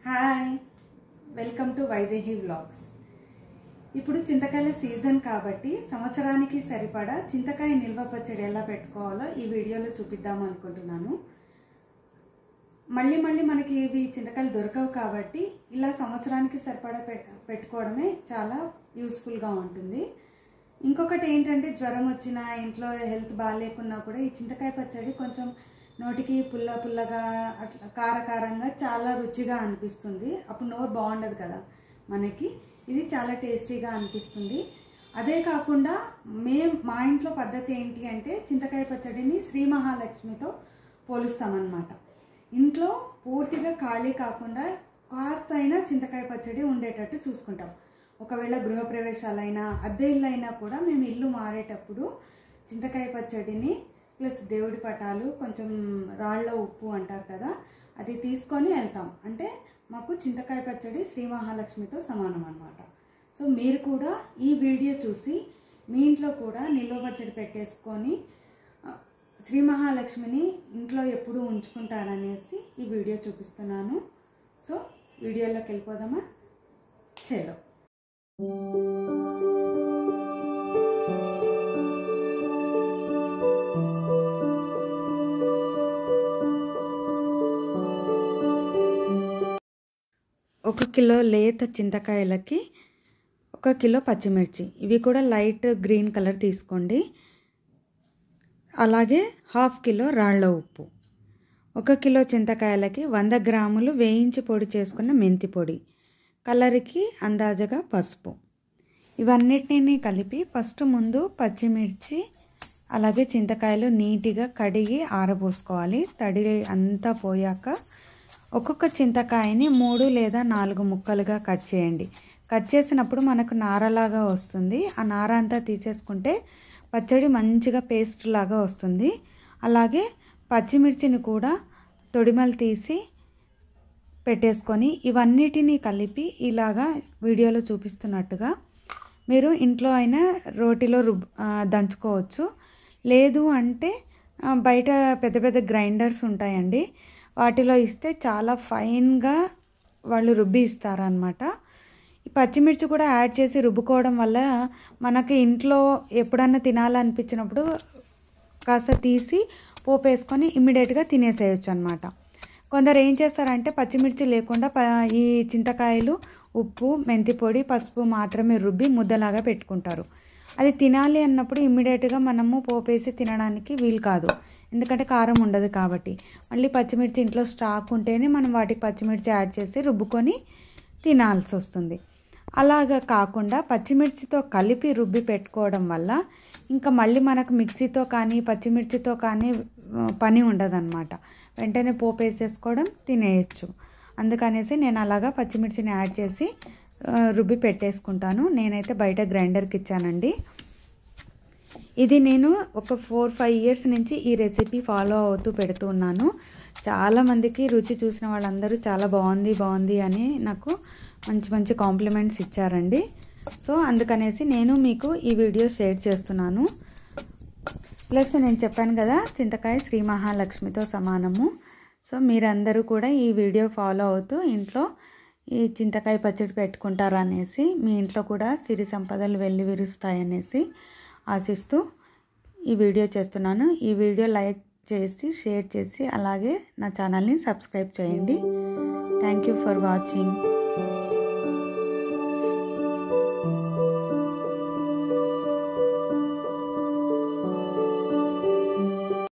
hi welcome to Vaidehi vlogs ఇప్పుడు చింతకాయల season కాబట్టి సంవత్సరానికి సరిపడా చింతకాయ నిల్వ పచ్చడి ఎలా పెట్టుకోవాలో ఈ వీడియోలో చూపిద్దాం అనుకుంటున్నాను మళ్ళీ మళ్ళీ మనకి ఇవి చింతకాయలు దొరకవు కాబట్టి ఇలా సంవత్సరానికి సరిపడా పెట్- పెట్టుకోవడమే చాలా యూస్ఫుల్గా ఉంటుంది ఇంకొకటి ఏంటంటే జ్వరం వచ్చినా ఇంట్లో హెల్త్ బాగాలేకున్నా కూడా ఈ చింతకాయ పచ్చడి కొంచెం నోటికి పుల్ల పుల్లగా అట్లా కారకారంగా చాలా రుచిగా అనిపిస్తుంది అప్పుడు నోరు బాగుండదు కదా మనకి ఇది చాలా టేస్టీగా అనిపిస్తుంది అదే కాకుండా మేం మా ఇంట్లో పద్ధతి ఏంటి అంటే చింతకాయ పచ్చడిని శ్రీ మహాలక్ష్మితో పోలుస్తామన్నమాట ఇంట్లో పూర్తిగా ఖాళీ కాకుండా కాస్త అయినా చింతకాయ పచ్చడి ఉండేటట్టు చూసుకుంటాం ఒకవేళ గృహప్రవేశాలైనా అద్దె ఇల్లు అయినా కూడా మేము ఇల్లు మారేటప్పుడు చింతకాయ పచ్చడిని ప్లస్ దేవుడి పటాలు కొంచెం రాళ్ళ ఉప్పు అంటారు కదా అది తీసుకొని వెళ్తాం అంటే మాకు చింతకాయ పచ్చడి శ్రీ మహాలక్ష్మితో సమానం అన్నమాట సో మీరు కూడా ఈ వీడియో చూసి మీ ఇంట్లో కూడా నిల్వ పచ్చడి పెట్టేసుకొని ఆ, శ్రీ మహాలక్ష్మిని ఇంట్లో ఎప్పుడూ ఉంచుకుంటారనేసి ఈ వీడియో చూపిస్తున్నాను సో వీడియోలోకి వెళ్ళిపోదామా చలో ఒక కిలో లేత చింతకాయలకి ఒక కిలో పచ్చిమిర్చి ఇవి కూడా లైట్ గ్రీన్ కలర్ తీసుకోండి అలాగే హాఫ్ కిలో రాళ్ళ ఉప్పు ఒక కిలో చింతకాయలకి వంద గ్రాములు వేయించి పొడి చేసుకున్న మెంతి పొడి కలర్కి అందాజగా పసుపు ఇవన్నిటిని కలిపి ఫస్ట్ ముందు పచ్చిమిర్చి అలాగే చింతకాయలు నీట్గా కడిగి ఆరబోసుకోవాలి తడి అంతా పోయాక ఒక్కొక్క చింతకాయని మూడు లేదా నాలుగు ముక్కలుగా కట్ చేయండి కట్ చేసినప్పుడు మనకు నారలాగా వస్తుంది ఆ నార అంతా తీసేసుకుంటే పచ్చడి మంచిగా పేస్ట్ లాగా వస్తుంది అలాగే పచ్చిమిర్చిని కూడా తొడిమలు తీసి పెట్టేసుకొని ఇవన్నిటినీ కలిపి ఇలాగా వీడియోలో చూపిస్తున్నట్టుగా మీరు ఇంట్లో అయినా రోటిలో రుబ్ ఆ, దంచుకోవచ్చు లేదు అంటే ఆ, బయట పెద్ద పెద్ద గ్రైండర్స్ ఉంటాయండి వాటిలో ఇస్తే చాలా ఫైన్గా వాళ్ళు రుబ్బి ఇస్తారనమాట ఈ పచ్చిమిర్చి కూడా యాడ్ చేసి రుబ్బుకోవడం వల్ల మనకి ఇంట్లో ఎప్పుడన్నా తినాలనిపించినప్పుడు కాస్త తీసి పోపు వేసుకొని ఇమ్మీడియట్గా తినేసేయచ్చు అనమాట కొందరు ఏం చేస్తారంటే పచ్చిమిర్చి లేకుండా ప ఈ చింతకాయలు ఉప్పు మెంతి పొడి పసుపు మాత్రమే రుబ్బి ముద్దలాగా పెట్టుకుంటారు అది తినాలి అన్నప్పుడు ఇమ్మీడియట్గా మనము పోపేసి తినడానికి వీలు కాదు ఎందుకంటే కారం ఉండదు కాబట్టి మళ్ళీ పచ్చిమిర్చి ఇంట్లో స్టాక్ ఉంటేనే మనం వాటికి పచ్చిమిర్చి యాడ్ చేసి రుబ్బుకొని తినాల్సి వస్తుంది అలాగా కాకుండా పచ్చిమిర్చితో కలిపి రుబ్బి పెట్టుకోవడం వల్ల ఇంకా మళ్ళీ మనకు మిక్సీతో కానీ పచ్చిమిర్చితో కానీ ఆ, పని ఉండదన్నమాట వెంటనే పోపు వేసేసుకోవడం తినేయచ్చు అందుకనేసి నేను అలాగా పచ్చిమిర్చిని యాడ్ చేసి ఆ, రుబ్బి పెట్టేసుకుంటాను నేనైతే బయట గ్రైండర్కి ఇచ్చానండి ఇది నేను ఒక ఫోర్ ఫైవ్ ఇయర్స్ నుంచి ఈ రెసిపీ ఫాలో అవుతూ పెడుతూ ఉన్నాను చాలామందికి రుచి చూసిన వాళ్ళందరూ చాలా బాగుంది బాగుంది అని నాకు మంచి మంచి కాంప్లిమెంట్స్ ఇచ్చారండి సో అందుకనేసి నేను మీకు ఈ వీడియో షేర్ చేస్తున్నాను ప్లస్ నేను చెప్పాను కదా చింతకాయ శ్రీ మహాలక్ష్మితో సమానము సో మీరందరూ కూడా ఈ వీడియో ఫాలో అవుతూ ఇంట్లో ఈ చింతకాయ పచ్చడి పెట్టుకుంటారనేసి మీ ఇంట్లో కూడా సిరి సంపదలు వెళ్ళి విరుస్తాయనేసి ఆశిస్తూ ఈ వీడియో చేస్తున్నాను ఈ వీడియో లైక్ చేసి షేర్ చేసి అలాగే నా ఛానల్ని సబ్స్క్రైబ్ చేయండి థ్యాంక్ యూ ఫర్ వాచింగ్